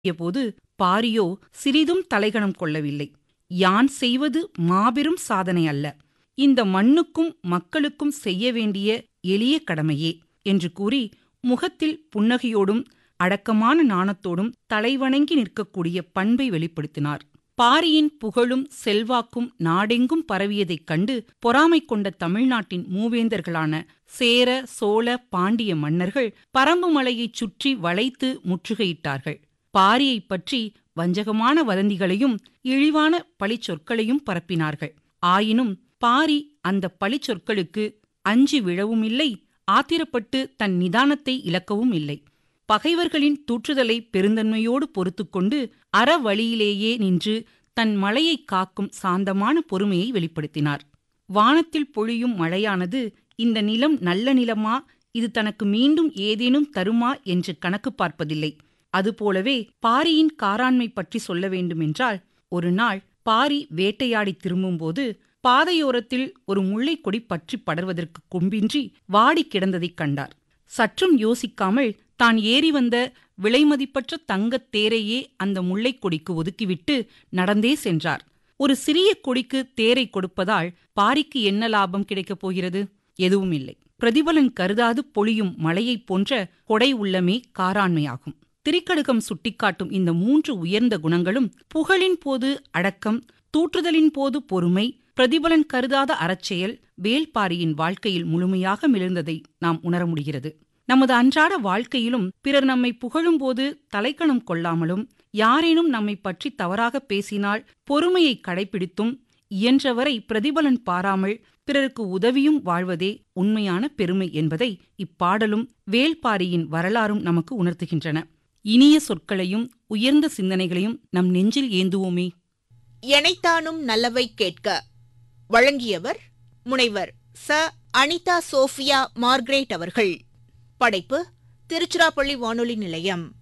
போது பாரியோ சிறிதும் தலைகணம் கொள்ளவில்லை யான் செய்வது மாபெரும் சாதனை அல்ல இந்த மண்ணுக்கும் மக்களுக்கும் செய்ய வேண்டிய எளிய கடமையே என்று கூறி முகத்தில் புன்னகையோடும் அடக்கமான நாணத்தோடும் தலைவணங்கி நிற்கக்கூடிய பண்பை வெளிப்படுத்தினார் பாரியின் புகழும் செல்வாக்கும் நாடெங்கும் பரவியதைக் கண்டு பொறாமை கொண்ட தமிழ்நாட்டின் மூவேந்தர்களான சேர சோழ பாண்டிய மன்னர்கள் பரம்பு மலையைச் சுற்றி வளைத்து முற்றுகையிட்டார்கள் பாரியைப் பற்றி வஞ்சகமான வதந்திகளையும் இழிவான பழிச்சொற்களையும் பரப்பினார்கள் ஆயினும் பாரி அந்த பழிச்சொற்களுக்கு அஞ்சி விழவும் இல்லை ஆத்திரப்பட்டு தன் நிதானத்தை இழக்கவும் இல்லை பகைவர்களின் தூற்றுதலை பெருந்தன்மையோடு பொறுத்துக்கொண்டு அறவழியிலேயே நின்று தன் மலையைக் காக்கும் சாந்தமான பொறுமையை வெளிப்படுத்தினார் வானத்தில் பொழியும் மழையானது இந்த நிலம் நல்ல நிலமா இது தனக்கு மீண்டும் ஏதேனும் தருமா என்று கணக்கு பார்ப்பதில்லை அதுபோலவே பாரியின் காராண்மை பற்றி சொல்ல வேண்டுமென்றால் ஒரு நாள் பாரி வேட்டையாடி திரும்பும்போது பாதையோரத்தில் ஒரு முல்லைக் கொடி பற்றி படர்வதற்கு கொம்பின்றி வாடி கிடந்ததைக் கண்டார் சற்றும் யோசிக்காமல் தான் ஏறி வந்த விலைமதிப்பற்ற தங்கத் தேரையே அந்த முல்லைக் கொடிக்கு ஒதுக்கிவிட்டு நடந்தே சென்றார் ஒரு சிறிய கொடிக்கு தேரை கொடுப்பதால் பாரிக்கு என்ன லாபம் கிடைக்கப் போகிறது எதுவும் இல்லை பிரதிபலன் கருதாது பொழியும் மழையைப் போன்ற கொடை உள்ளமே காராண்மையாகும் திரிக்கடுகம் சுட்டிக்காட்டும் இந்த மூன்று உயர்ந்த குணங்களும் புகழின் போது அடக்கம் தூற்றுதலின் போது பொறுமை பிரதிபலன் கருதாத அறச்செயல் வேல்பாரியின் வாழ்க்கையில் முழுமையாக மிளர்ந்ததை நாம் உணர முடிகிறது நமது அன்றாட வாழ்க்கையிலும் பிறர் நம்மை புகழும்போது தலைக்கணம் கொள்ளாமலும் யாரேனும் நம்மை பற்றி தவறாக பேசினால் பொறுமையை கடைபிடித்தும் இயன்றவரை பிரதிபலன் பாராமல் பிறருக்கு உதவியும் வாழ்வதே உண்மையான பெருமை என்பதை இப்பாடலும் வேல்பாரியின் வரலாறும் நமக்கு உணர்த்துகின்றன இனிய சொற்களையும் உயர்ந்த சிந்தனைகளையும் நம் நெஞ்சில் ஏந்துவோமே எனைத்தானும் நல்லவை கேட்க வழங்கியவர் முனைவர் ச அனிதா சோஃபியா மார்க்ரேட் அவர்கள் படைப்பு திருச்சிராப்பள்ளி வானொலி நிலையம்